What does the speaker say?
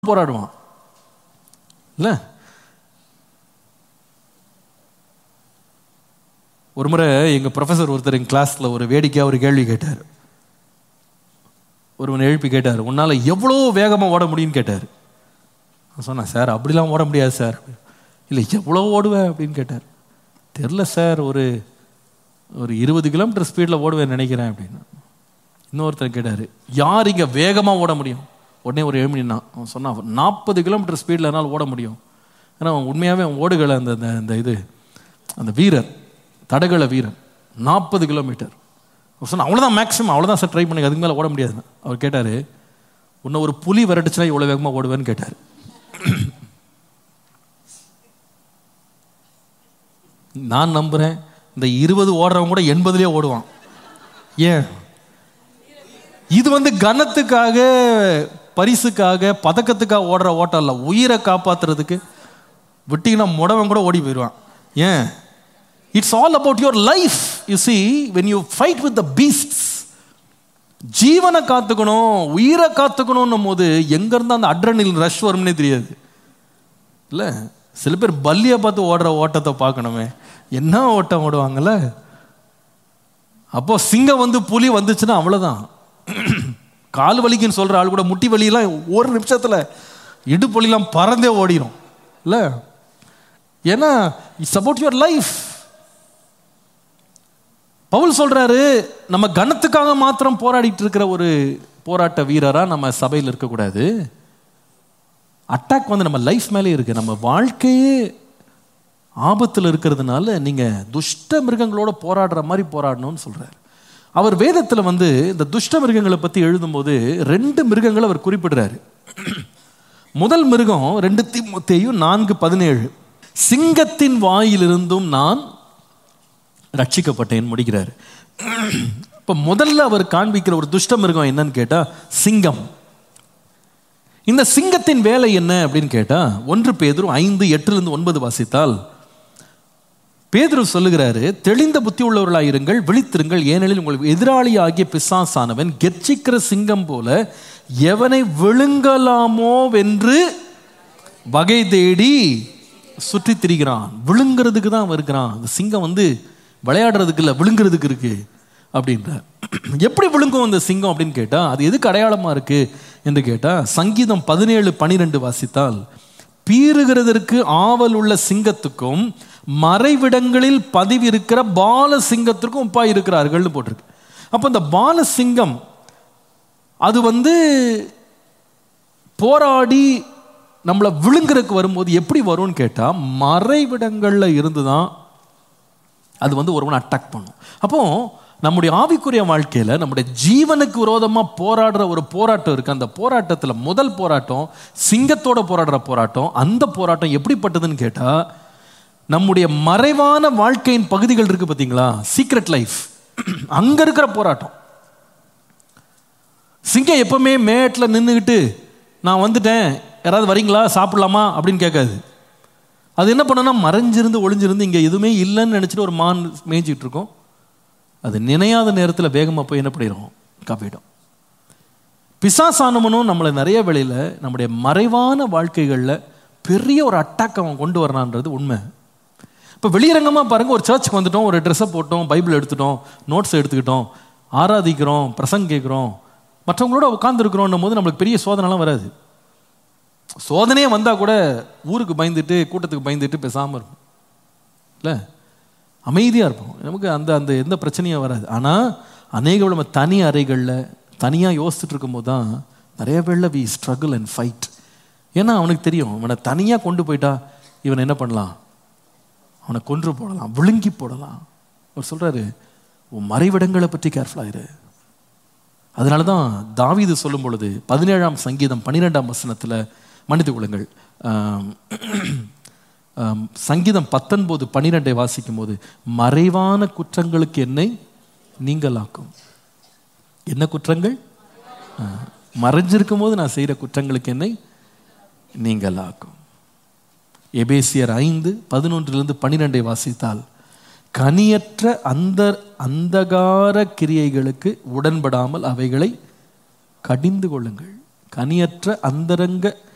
போராடுவான் இல்ல ஒரு முறை எங்க ப்ரொஃபசர் ஒருத்தர் எங்க கிளாஸ்ல ஒரு வேடிக்கையா ஒரு கேள்வி கேட்டார் ஒருவன் எழுப்பி கேட்டார் உன்னால எவ்வளோ வேகமா ஓட முடியும்னு கேட்டார் நான் சொன்னேன் சார் அப்படிலாம் ஓட முடியாது சார் இல்லை எவ்வளோ ஓடுவேன் அப்படின்னு கேட்டார் தெரில சார் ஒரு ஒரு இருபது கிலோமீட்டர் ஸ்பீடில் ஓடுவேன் நினைக்கிறேன் அப்படின்னு இன்னொருத்தர் கேட்டார் யார் இங்கே வேகமாக ஓட முடியும் உடனே ஒரு ஏழு மணினா அவன் சொன்னான் நாற்பது கிலோமீட்டர் ஸ்பீடில் என்னால் ஓட முடியும் ஏன்னா அவன் உண்மையாகவே அவன் ஓடுகளை அந்த அந்த அந்த இது அந்த வீரர் தடகள வீரன் நாற்பது கிலோமீட்டர் அவர் சொன்ன அவ்வளோதான் மேக்ஸிமம் அவ்வளோதான் சார் ட்ரை பண்ணி அதுக்கு மேலே ஓட முடியாதுன்னு அவர் கேட்டார் உன்னை ஒரு புலி விரட்டுச்சுன்னா இவ்வளோ வேகமாக ஓடுவேன்னு கேட்டார் நான் நம்புறேன் இந்த இருபது ஓடுறவங்க கூட எண்பதுலேயே ஓடுவான் ஏன் இது வந்து கனத்துக்காக பரிசுக்காக பதக்கத்துக்காக ஓடுற ஓட்டம் இல்லை உயிரை காப்பாத்துறதுக்கு விட்டீங்கன்னா முடவன் கூட ஓடி போயிடுவான் ஏன் it's all about your life you see when you fight with the beasts ஜீவனை காத்துக்கணும் உயிரை காத்துக்கணும்னும் போது எங்கேருந்து அந்த அட்ரனில் ரஷ் வரும்னே தெரியாது இல்லை சில பேர் பல்லியை பார்த்து ஓடுற ஓட்டத்தை பார்க்கணுமே என்ன ஓட்டம் ஓடுவாங்கல்ல அப்போ சிங்கம் வந்து புலி வந்துச்சுன்னா அவ்வளோதான் கால் வலிக்குன்னு சொல்ற ஆள் கூட முட்டி வலியெல்லாம் ஒரு நிமிஷத்துல இடுப்பொலிலாம் பறந்தே ஓடிடும் இல்ல ஏன்னா it's about your life Paul சொல்றாரு நம்ம கனத்துக்காக மாத்திரம் போராடிட்டு இருக்கிற ஒரு போராட்ட வீரரா நம்ம சபையில் இருக்கக்கூடாது அட்டாக் வந்து நம்ம லைஃப் மேலே இருக்கு நம்ம வாழ்க்கையே ஆபத்தில் இருக்கிறதுனால நீங்க துஷ்ட மிருகங்களோட போராடுற மாதிரி போராடணும்னு சொல்றாரு அவர் வேதத்தில் வந்து இந்த துஷ்ட மிருகங்களை பற்றி எழுதும்போது ரெண்டு மிருகங்களை அவர் குறிப்பிடுறாரு முதல் மிருகம் ரெண்டு தீமத்தையும் நான்கு பதினேழு சிங்கத்தின் வாயிலிருந்தும் நான் ரட்சிக்கப்பட்டேன் முடிக்கிறார் இப்போ முதல்ல அவர் காண்பிக்கிற ஒரு துஷ்ட மிருகம் என்னன்னு கேட்டா சிங்கம் இந்த சிங்கத்தின் வேலை என்ன அப்படின்னு கேட்டா ஒன்று பேதரும் ஐந்து எட்டுலேருந்து ஒன்பது வாசித்தால் பேதுரு சொல்லுகிறாரு தெளிந்த புத்தி உள்ளவர்களாயிருங்கள் விழித்திருங்கள் ஏனெனில் உங்கள் எதிராளி ஆகிய பிசாசானவன் கெர்ச்சிக்கிற சிங்கம் போல எவனை விழுங்கலாமோ வென்று வகை தேடி சுற்றி திரிகிறான் விழுங்கிறதுக்கு தான் வருகிறான் அந்த சிங்கம் வந்து விளையாடுறதுக்கு இல்லை விழுங்குறதுக்கு இருக்கு அப்படின்ற எப்படி விழுங்கும் அந்த சிங்கம் அப்படின்னு கேட்டா அது எதுக்கு அடையாளமா இருக்கு என்று கேட்டா சங்கீதம் பதினேழு பனிரெண்டு வாசித்தால் பீறுகிறதற்கு ஆவல் உள்ள சிங்கத்துக்கும் மறைவிடங்களில் பதிவு இருக்கிற பால சிங்கத்திற்கும் ஒப்பா இருக்கிறார்கள்னு போட்டிருக்கு அப்போ இந்த பால சிங்கம் அது வந்து போராடி நம்மளை விழுங்குறதுக்கு வரும்போது எப்படி வரும்னு கேட்டால் மறைவிடங்களில் இருந்து தான் அது வந்து ஒருவனை அட்டாக் பண்ணும் அப்போ நம்முடைய ஆவிக்குரிய வாழ்க்கையில் நம்முடைய ஜீவனுக்கு விரோதமாக போராடுற ஒரு போராட்டம் இருக்கு அந்த போராட்டத்தில் முதல் போராட்டம் சிங்கத்தோட போராடுற போராட்டம் அந்த போராட்டம் எப்படிப்பட்டதுன்னு கேட்டால் நம்முடைய மறைவான வாழ்க்கையின் பகுதிகள் இருக்கு பார்த்தீங்களா சீக்ரெட் லைஃப் அங்க இருக்கிற போராட்டம் சிங்கம் எப்பவுமே மேட்டில் நின்றுக்கிட்டு நான் வந்துட்டேன் யாராவது வரீங்களா சாப்பிடலாமா அப்படின்னு கேட்காது அது என்ன பண்ணுன்னா மறைஞ்சிருந்து ஒளிஞ்சிருந்து இங்கே எதுவுமே இல்லைன்னு நினச்சிட்டு ஒரு மான் மேய்ஞ்சிட்டு இருக்கோம் அது நினையாத நேரத்தில் வேகமாக போய் என்ன பண்ணிடும் காப்பிடும் பிசாசானவனும் நம்மளை நிறைய வேளையில் நம்முடைய மறைவான வாழ்க்கைகளில் பெரிய ஒரு அட்டாக் அவன் கொண்டு வரான்றது உண்மை இப்போ வெளியரங்கமாக பாருங்கள் ஒரு சர்ச்சுக்கு வந்துட்டோம் ஒரு ட்ரெஸ்ஸை போட்டோம் பைபிள் எடுத்துட்டோம் நோட்ஸ் எடுத்துக்கிட்டோம் ஆராதிக்கிறோம் பிரசங்க கேட்குறோம் மற்றவங்களோட உட்காந்துருக்குறோன்னும் போது நம்மளுக்கு பெரிய சோதனைலாம் வராது சோதனையே வந்தால் கூட ஊருக்கு பயந்துட்டு கூட்டத்துக்கு பயந்துட்டு பேசாமல் இருக்கும் இல்லை அமைதியாக இருப்போம் நமக்கு அந்த அந்த எந்த பிரச்சனையும் வராது ஆனால் அநேக நம்ம தனி அறைகளில் தனியாக யோசிச்சுட்டு இருக்கும்போது தான் நிறைய பேரில் வி ஸ்ட்ரகிள் அண்ட் ஃபைட் ஏன்னா அவனுக்கு தெரியும் இவனை தனியாக கொண்டு போயிட்டா இவனை என்ன பண்ணலாம் அவனை கொன்று போடலாம் விழுங்கி போடலாம் அவர் சொல்கிறாரு உன் மறைவிடங்களை பற்றி கேர்ஃபுல்லாயிரு அதனால தான் தாவீது சொல்லும் பொழுது பதினேழாம் சங்கீதம் பன்னிரெண்டாம் வசனத்தில் மன்னித்துக் கொள்ளுங்கள் சங்கீதம் பத்தொன்பது பன்னிரெண்டை வாசிக்கும் போது மறைவான குற்றங்களுக்கு என்னை நீங்களாக்கும் என்ன குற்றங்கள் மறைஞ்சிருக்கும் போது நான் செய்கிற குற்றங்களுக்கு என்னை நீங்களாக்கும் எபேசியர் ஐந்து பதினொன்றிலிருந்து பன்னிரெண்டை வாசித்தால் கனியற்ற அந்த அந்தகார கிரியைகளுக்கு உடன்படாமல் அவைகளை கடிந்து கொள்ளுங்கள் கனியற்ற அந்தரங்க